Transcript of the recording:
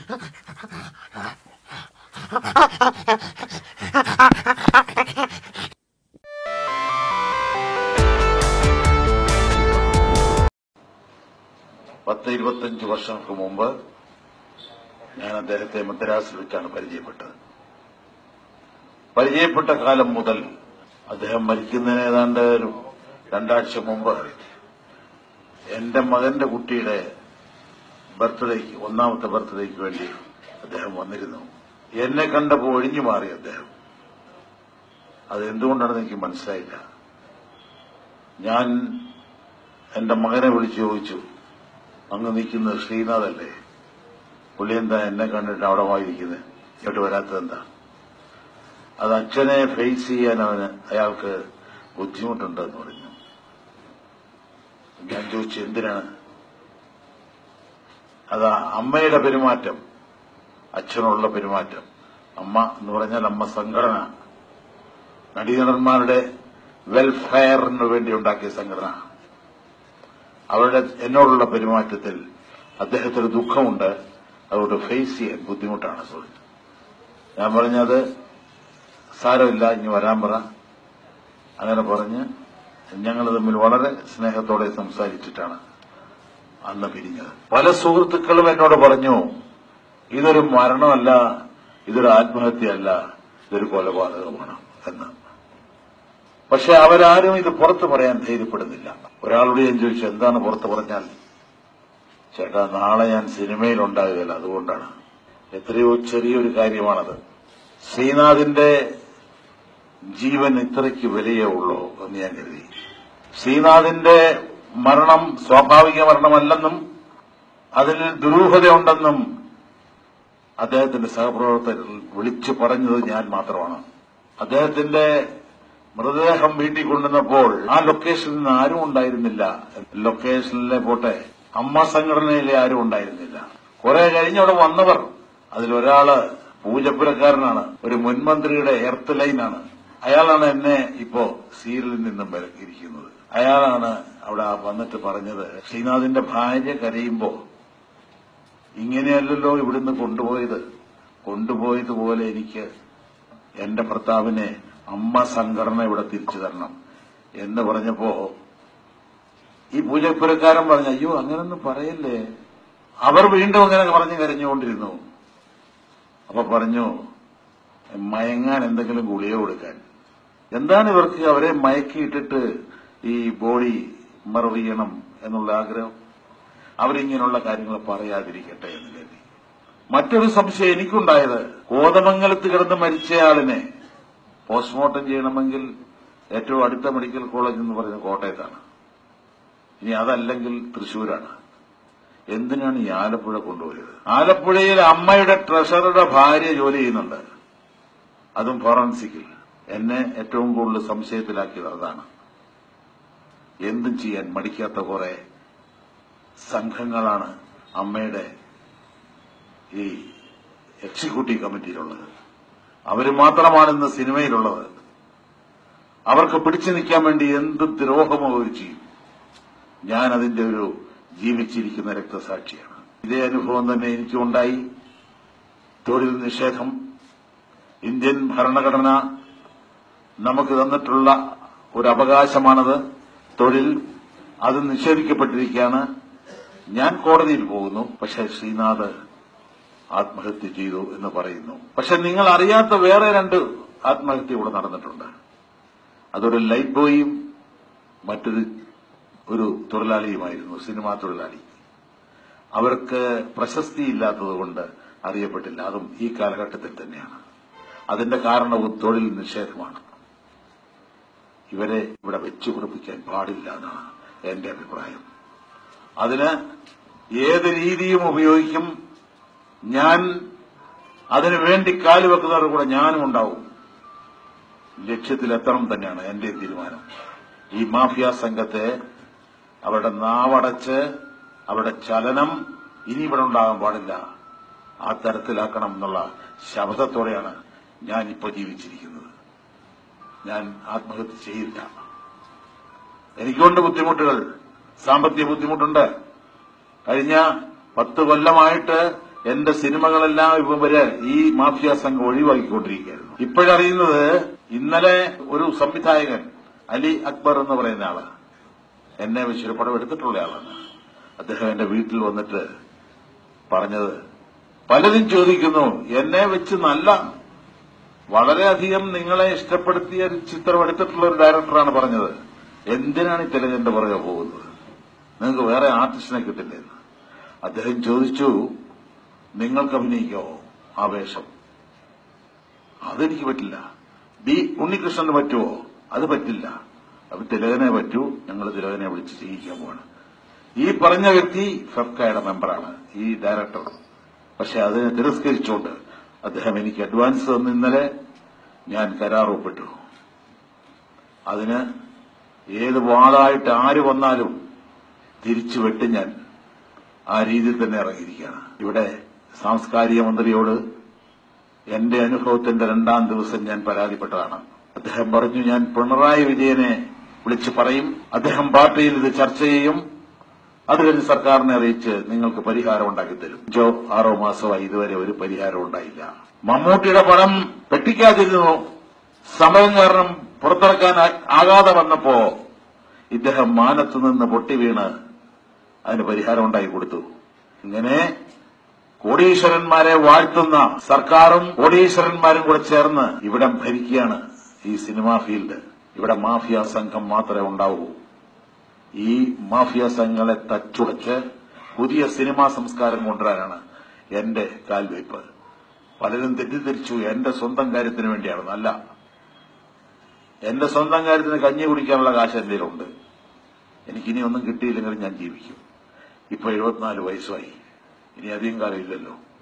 പത്ത് ഇരുപത്തഞ്ച് വർഷങ്ങൾക്ക് മുമ്പ് ഞാൻ അദ്ദേഹത്തെ മദ്രാസിൽ വെച്ചാണ് പരിചയപ്പെട്ടത് പരിചയപ്പെട്ട കാലം മുതൽ അദ്ദേഹം മരിക്കുന്നതിന് ഏതാണ്ട് ഒരു രണ്ടാഴ്ച മുമ്പ് എന്റെ മകന്റെ കുട്ടിയുടെ ബർത്ത്ഡേക്ക് ഒന്നാമത്തെ ബർത്ത്ഡേക്ക് വേണ്ടി അദ്ദേഹം വന്നിരുന്നു എന്നെ കണ്ടപ്പോൾ ഒഴിഞ്ഞു മാറി അദ്ദേഹം അത് എന്തുകൊണ്ടാണെന്ന് എനിക്ക് മനസ്സിലായില്ല ഞാൻ എന്റെ മകനെ വിളിച്ചു ചോദിച്ചു അങ്ങ് നിൽക്കുന്നത് ശ്രീനാഥല്ലേ പുള്ളി എന്താ എന്നെ കണ്ടിട്ട് അവിടെ വായിരിക്കുന്നത് ഇങ്ങോട്ട് വരാത്തത് എന്താ അത് അച്ഛനെ ഫേസ് ചെയ്യാൻ അവന് അയാൾക്ക് ബുദ്ധിമുട്ടുണ്ടെന്ന് പറഞ്ഞു ഞാൻ ചോദിച്ചു എന്തിനാണ് അത് അമ്മയുടെ പെരുമാറ്റം അച്ഛനുള്ള പെരുമാറ്റം അമ്മ എന്ന് പറഞ്ഞാൽ അമ്മ സംഘടന നടീനടന്മാരുടെ വെൽഫെയറിന് വേണ്ടി ഉണ്ടാക്കിയ സംഘടന അവരുടെ എന്നോടുള്ള പെരുമാറ്റത്തിൽ അദ്ദേഹത്തിന് ദുഃഖമുണ്ട് അതുകൊണ്ട് ഫേസ് ചെയ്യാൻ ബുദ്ധിമുട്ടാണ് സോറി ഞാൻ പറഞ്ഞത് സാരമില്ല ഇനി വരാൻ പറ അങ്ങനെ പറഞ്ഞ് ഞങ്ങൾ തമ്മിൽ വളരെ സ്നേഹത്തോടെ സംസാരിച്ചിട്ടാണ് അന്ന് പിരിഞ്ഞത് പല സുഹൃത്തുക്കളും എന്നോട് പറഞ്ഞു ഇതൊരു മരണമല്ല ഇതൊരു ആത്മഹത്യയല്ല ഇതൊരു കൊലപാതകമാണ് എന്ന് പക്ഷെ അവരാരും ഇത് പുറത്തു പറയാൻ ധൈര്യപ്പെടുന്നില്ല ഒരാളോട് ഞാൻ ചോദിച്ചു എന്താണ് പുറത്തു പറഞ്ഞാൽ ചേട്ടാ നാളെ ഞാൻ സിനിമയിൽ ഉണ്ടാകുകയില്ല അതുകൊണ്ടാണ് എത്രയോ ചെറിയൊരു കാര്യമാണത് ശ്രീനാഥിന്റെ ജീവൻ ഇത്രയ്ക്ക് വിലയേ ഉള്ളൂ എന്ന് ഞാൻ കരുതി ശ്രീനാഥിന്റെ മരണം സ്വാഭാവിക മരണമല്ലെന്നും അതിൽ ദുരൂഹതയുണ്ടെന്നും അദ്ദേഹത്തിന്റെ സഹപ്രവർത്തകർ വിളിച്ചു പറഞ്ഞത് ഞാൻ മാത്രമാണ് അദ്ദേഹത്തിന്റെ മൃതദേഹം വീട്ടിൽ കൊണ്ടുവന്നപ്പോൾ ആ ലൊക്കേഷനിൽ നിന്ന് ആരും ഉണ്ടായിരുന്നില്ല ലൊക്കേഷനിലെ പോട്ടെ അമ്മ സംഘടനയിലെ ആരും ഉണ്ടായിരുന്നില്ല കുറെ കഴിഞ്ഞ് അവിടെ വന്നവർ അതിലൊരാള് പൂജപ്പുരക്കാരനാണ് ഒരു മുൻമന്ത്രിയുടെ എർത്ത് ലൈനാണ് അയാളാണ് എന്നെ ഇപ്പോ സീരിയലിൽ നിന്നും വിലക്കിയിരിക്കുന്നത് അയാളാണ് അവിടെ വന്നിട്ട് പറഞ്ഞത് ശ്രീനാഥിന്റെ ഭാര്യ കരയുമ്പോ ഇങ്ങനെയല്ലല്ലോ ഇവിടുന്ന് കൊണ്ടുപോയത് കൊണ്ടുപോയതുപോലെ എനിക്ക് എന്റെ ഭർത്താവിനെ അമ്മ സംഘടന ഇവിടെ തിരിച്ചു തരണം എന്ന് പറഞ്ഞപ്പോ ഈ പൂജപ്പുരക്കാരൻ പറഞ്ഞു അയ്യോ അങ്ങനൊന്നും പറയല്ലേ അവർ വീണ്ടും അങ്ങനെ പറഞ്ഞു കരഞ്ഞുകൊണ്ടിരുന്നു അപ്പൊ പറഞ്ഞു മയങ്ങാൻ എന്തെങ്കിലും ഗുളിക കൊടുക്കാൻ എന്താണ് ഇവർക്ക് അവരെ മയക്കിയിട്ടിട്ട് ഈ ബോഡി മറവ് ചെയ്യണം എന്നുള്ള ആഗ്രഹം അവരിങ്ങനെയുള്ള കാര്യങ്ങൾ പറയാതിരിക്കട്ടെ എന്ന് കരുതി മറ്റൊരു സംശയം എനിക്കുണ്ടായത് കോതമംഗലത്ത് കിടന്ന് മരിച്ചയാളിനെ പോസ്റ്റ്മോർട്ടം ചെയ്യണമെങ്കിൽ ഏറ്റവും അടുത്ത മെഡിക്കൽ കോളേജ് എന്ന് പറയുന്നത് കോട്ടയത്താണ് ഇനി അതല്ലെങ്കിൽ തൃശൂരാണ് എന്തിനാണ് ഈ ആലപ്പുഴ കൊണ്ടുപോയത് ആലപ്പുഴയിൽ അമ്മയുടെ ട്രഷറുടെ ഭാര്യ ജോലി ചെയ്യുന്നുണ്ട് അതും ഫോറൻസിക്കിൽ എന്നെ ഏറ്റവും കൂടുതൽ സംശയത്തിലാക്കിയത് അതാണ് എന്തും ചെയ്യാൻ മടിക്കാത്ത കുറെ സംഘങ്ങളാണ് അമ്മയുടെ ഈ എക്സിക്യൂട്ടീവ് കമ്മിറ്റിയിലുള്ളത് അവർ മാത്രമാണ് ഇന്ന് സിനിമയിലുള്ളത് അവർക്ക് പിടിച്ചു നിൽക്കാൻ വേണ്ടി എന്ത് ദ്രോഹമോ അവർ ചെയ്യും ഞാൻ അതിന്റെ ഒരു ജീവിച്ചിരിക്കുന്ന രക്തസാക്ഷിയാണ് ഇതേ അനുഭവം തന്നെ എനിക്കുണ്ടായി തൊഴിൽ നിഷേധം ഇന്ത്യൻ ഭരണഘടന നമുക്ക് തന്നിട്ടുള്ള ഒരു അവകാശമാണത് തൊഴിൽ അത് നിഷേധിക്കപ്പെട്ടിരിക്കുകയാണ് ഞാൻ കോടതിയിൽ പോകുന്നു പക്ഷെ ശ്രീനാഥ് ആത്മഹത്യ ചെയ്തു എന്ന് പറയുന്നു പക്ഷെ നിങ്ങൾ അറിയാത്ത വേറെ രണ്ട് ആത്മഹത്യ ഇവിടെ നടന്നിട്ടുണ്ട് അതൊരു ലൈറ്റ് ബോയും മറ്റൊരു ഒരു തൊഴിലാളിയുമായിരുന്നു സിനിമാ തൊഴിലാളി അവർക്ക് പ്രശസ്തിയില്ലാത്തതുകൊണ്ട് അറിയപ്പെട്ടില്ല അതും ഈ കാലഘട്ടത്തിൽ തന്നെയാണ് അതിന്റെ കാരണവും തൊഴിൽ നിഷേധമാണ് ഇവരെ ഇവിടെ വെച്ചു കുറിപ്പിക്കാൻ പാടില്ല എന്നാണ് എന്റെ അഭിപ്രായം അതിന് ഏത് രീതിയും ഉപയോഗിക്കും ഞാൻ അതിനു വേണ്ടി കാലുവെക്കുന്നവരുടെ കൂടെ ഞാനും ഉണ്ടാവും ലക്ഷ്യത്തിലെത്തണം തന്നെയാണ് എന്റെ തീരുമാനം ഈ മാഫിയ സംഘത്തെ അവരുടെ നാവടച്ച് അവരുടെ ചലനം ഇനി ഇവിടെ ഉണ്ടാകാൻ പാടില്ല ആ തരത്തിലാക്കണം എന്നുള്ള ശബ്ദത്തോടെയാണ് ഞാൻ ഇപ്പോൾ ജീവിച്ചിരിക്കുന്നത് ഞാൻ ആത്മഹത്യ ചെയ്യില്ല എനിക്കുണ്ട് ബുദ്ധിമുട്ടുകൾ സാമ്പത്തിക ബുദ്ധിമുട്ടുണ്ട് കഴിഞ്ഞ പത്ത് കൊല്ലമായിട്ട് എന്റെ സിനിമകളെല്ലാം ഇപ്പം വരെ ഈ മാഫിയ സംഘം ഒഴിവാക്കിക്കൊണ്ടിരിക്കുകയായിരുന്നു ഇപ്പോഴറിയുന്നത് ഇന്നലെ ഒരു സംവിധായകൻ അലി അക്ബർ എന്ന് പറയുന്ന ആള് എന്നെ വെച്ചൊരു പടം എടുത്തിട്ടുള്ള ആളാണ് അദ്ദേഹം എന്റെ വീട്ടിൽ വന്നിട്ട് പറഞ്ഞത് പലരും ചോദിക്കുന്നു എന്നെ വെച്ച് നല്ല വളരെയധികം നിങ്ങളെ ഇഷ്ടപ്പെടുത്തിയ ഒരു ചിത്രം എടുത്തിട്ടുള്ള ഒരു ഡയറക്ടറാണ് പറഞ്ഞത് എന്തിനാണ് ഈ തിലകന്റെ പുറകെ പോകുന്നത് നിങ്ങൾക്ക് വേറെ ആർട്ടിസ്റ്റിനെ കിട്ടില്ലേ എന്ന് അദ്ദേഹം ചോദിച്ചു നിങ്ങൾക്ക് അഭിനയിക്കോ ആ വേഷം അതെനിക്ക് പറ്റില്ല ബി ഉണ്ണികൃഷ്ണന് പറ്റുമോ അത് പറ്റില്ല അപ്പൊ തിലകനെ പറ്റൂ ഞങ്ങൾ തിലകനെ വിളിച്ച് ചെയ്യിക്കാൻ പോവാണ് ഈ പറഞ്ഞ വ്യക്തി ഫെഫ്കയുടെ മെമ്പറാണ് ഈ ഡയറക്ടർ പക്ഷെ അതിനെ തിരസ്കരിച്ചുകൊണ്ട് അദ്ദേഹം എനിക്ക് അഡ്വാൻസ് തന്ന ഇന്നലെ ഞാൻ കരാർ ഒപ്പിട്ടു അതിന് ഏത് വാളായിട്ട് ആര് വന്നാലും തിരിച്ചു വെട്ടും ഞാൻ ആ രീതിയിൽ തന്നെ ഇറങ്ങിയിരിക്കുകയാണ് ഇവിടെ സാംസ്കാരിക മന്ത്രിയോട് എന്റെ അനുഭവത്തിന്റെ രണ്ടാം ദിവസം ഞാൻ പരാതിപ്പെട്ടതാണ് അദ്ദേഹം പറഞ്ഞു ഞാൻ പിണറായി വിജയനെ വിളിച്ചു പറയും അദ്ദേഹം പാർട്ടിയിൽ ഇത് ചർച്ച ചെയ്യും അത് കഴിഞ്ഞ് സർക്കാരിനെ അറിയിച്ച് നിങ്ങൾക്ക് പരിഹാരം ഉണ്ടാക്കി തരും അഞ്ചോ ആറോ മാസമായി ഇതുവരെ ഒരു പരിഹാരം ഉണ്ടായില്ല മമ്മൂട്ടിയുടെ പടം പെട്ടിക്കാതിരുന്നു സമയം കാരണം പുറത്തിറക്കാൻ ആ- ആകാതെ വന്നപ്പോ ഇദ്ദേഹം മാനത്തു നിന്ന് പൊട്ടി വീണ് അതിന് പരിഹാരം ഉണ്ടാക്കി കൊടുത്തു ഇങ്ങനെ കോടീശ്വരന്മാരെ വാഴ്ത്തുന്ന സർക്കാരും കോടീശ്വരന്മാരും കൂടെ ചേർന്ന് ഇവിടം ഭരിക്കുകയാണ് ഈ സിനിമാ ഫീൽഡ് ഇവിടെ മാഫിയ സംഘം മാത്രമേ ഉണ്ടാവൂ ഈ മാഫിയ സംഘങ്ങളെ തച്ചുടച്ച് പുതിയ സിനിമാ സംസ്കാരം കൊണ്ടുവരാനാണ് എന്റെ കാൽവയ്പ് പലരും തെറ്റിദ്ധരിച്ചു എന്റെ സ്വന്തം കാര്യത്തിന് വേണ്ടിയാണ് അല്ല എന്റെ സ്വന്തം കാര്യത്തിന് കഞ്ഞി കുടിക്കാനുള്ള കാശ് എന്റെ കയ്യിലുണ്ട് എനിക്കിനി ഒന്നും കിട്ടിയില്ലെങ്കിലും ഞാൻ ജീവിക്കും ഇപ്പൊ എഴുപത്തിനാല് വയസ്സായി ഇനി അധികം കാലം ഇല്ലല്ലോ